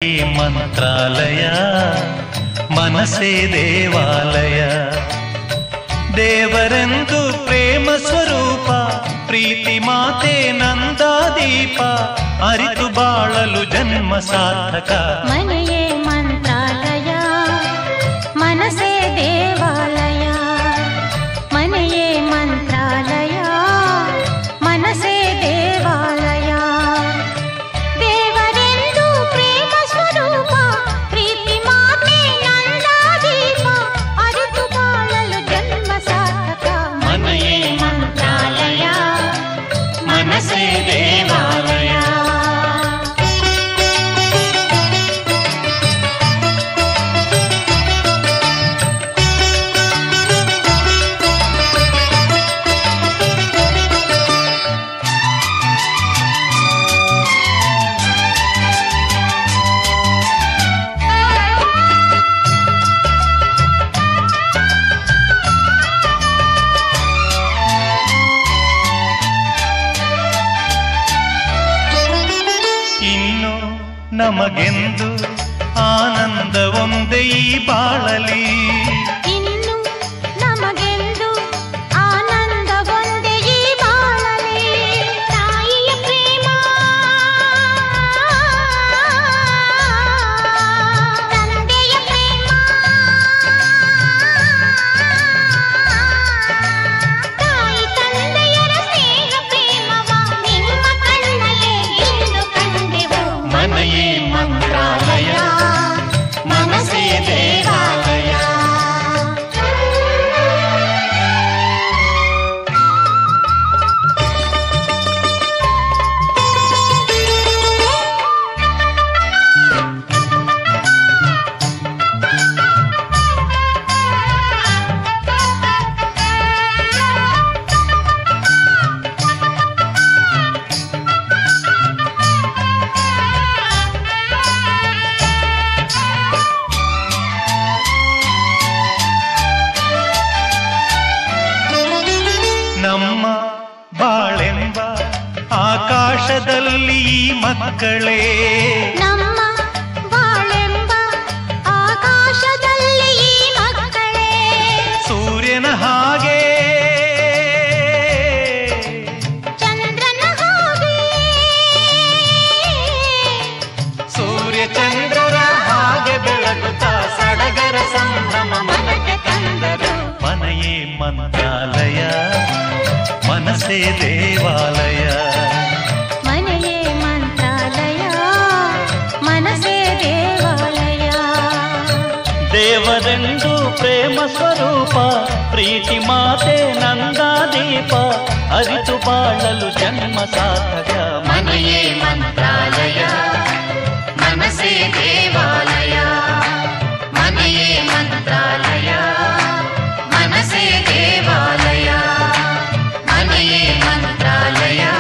ಮಂತ್ರಾಲಯ ಮನಸ್ಸೇ ದೇವಾಲಯ ದೇವರೆಂದು ಪ್ರೇಮ ಸ್ವರೂಪ ಪ್ರೀತಿ ಮಾತೆ ನಂದಾದೀಪ ಅರಿತು ಬಾಳಲು ಜನ್ಮ ಸಾರ್ಥಕ ಮನೆಯೇ ಮಂತ್ರಾಲಯ ಮನಸೇ ದೇವಾಲಯ ಮನೆಯೇ ಮಂತ್ರಾಲಯ ಮನಸೇ ದೇವಾಲಯ ದೇವರೆಂದು ಪ್ರೇಮ ಸ್ವರೂಪ ಪ್ರೀತಿ ಮಾತೆ ನಂದಾದೀಪ ಅರಿತು ಬಾಳಲು ಜನ್ಮ ಸಾರ್ಥಕ ಮನೆಯೇ ಮಂತ್ರಾಲಯ ಮನಸ್ಸೇ ದೇವಾಲಯ ಇನ್ನು ನಮಗೆಂದು ಆನಂದ ಒಂದೇ ಈ ಬಾಳಲಿ ಇನ್ನು ನಮಗೆಂದು ಆನಂದ ಒಂದೇ ಈ ಬಾಳಲಿ ತಾಯಿಯ ಪ್ರೇಮ ತಂದೆಯ ಪ್ರೇಮ ತಾಯಿ ತಂದೆಯರ ಸ್ನೇಹ ಪ್ರೇಮವ ನಿಮ್ಮ ಕಣ್ಣಲ್ಲೇ ಇಂದು ಕಂಡೆವು ಮನೆಯೇ ಮಂತ್ರಾಲಯ ಮನಸ್ಸೇ ದೇವಾಲಯ ನಮ್ಮ ಬಾಳೆಂಬ ಆಕಾಶದಲ್ಲಿ ಈ ಮಕ್ಕಳೇ ನಮ್ಮ ಬಾಳೆಂಬ ಆಕಾಶದಲ್ಲಿ ಈ ಮಕ್ಕಳೇ ಸೂರ್ಯನ ಹಾಗೆ ಚಂದ್ರನ ಹಾಗೆ ಸೂರ್ಯ ಚಂದ್ರರ ಹಾಗೆ ಬೆಳಗುತ್ತಾ ಸಡಗರ ಸಂಭ್ರಮ ಮನಕ್ಕೆ ತಂದರು ಮನೆಯೇ ಮಂತ್ರಾಲಯ ಮನಸ್ಸೇ ದೇವಾಲಯ ಮನೆಯೇ ಮಂತ್ರಾಲಯ ಮನಸೇ ದೇವಾಲಯ ದೇವರೆಂದು ಪ್ರೇಮ ಸ್ವರೂಪ ಪ್ರೀತಿ ಮಾತೆ ನಂದಾದೀಪ ಅರಿತು ಬಾಳಲು ಜನ್ಮ ಸಾರ್ಥಕ ಮನೆಯೇ ಮಂತ್ರಾಲಯ ಮನಸ್ಸೇ ದೇವಾಲಯ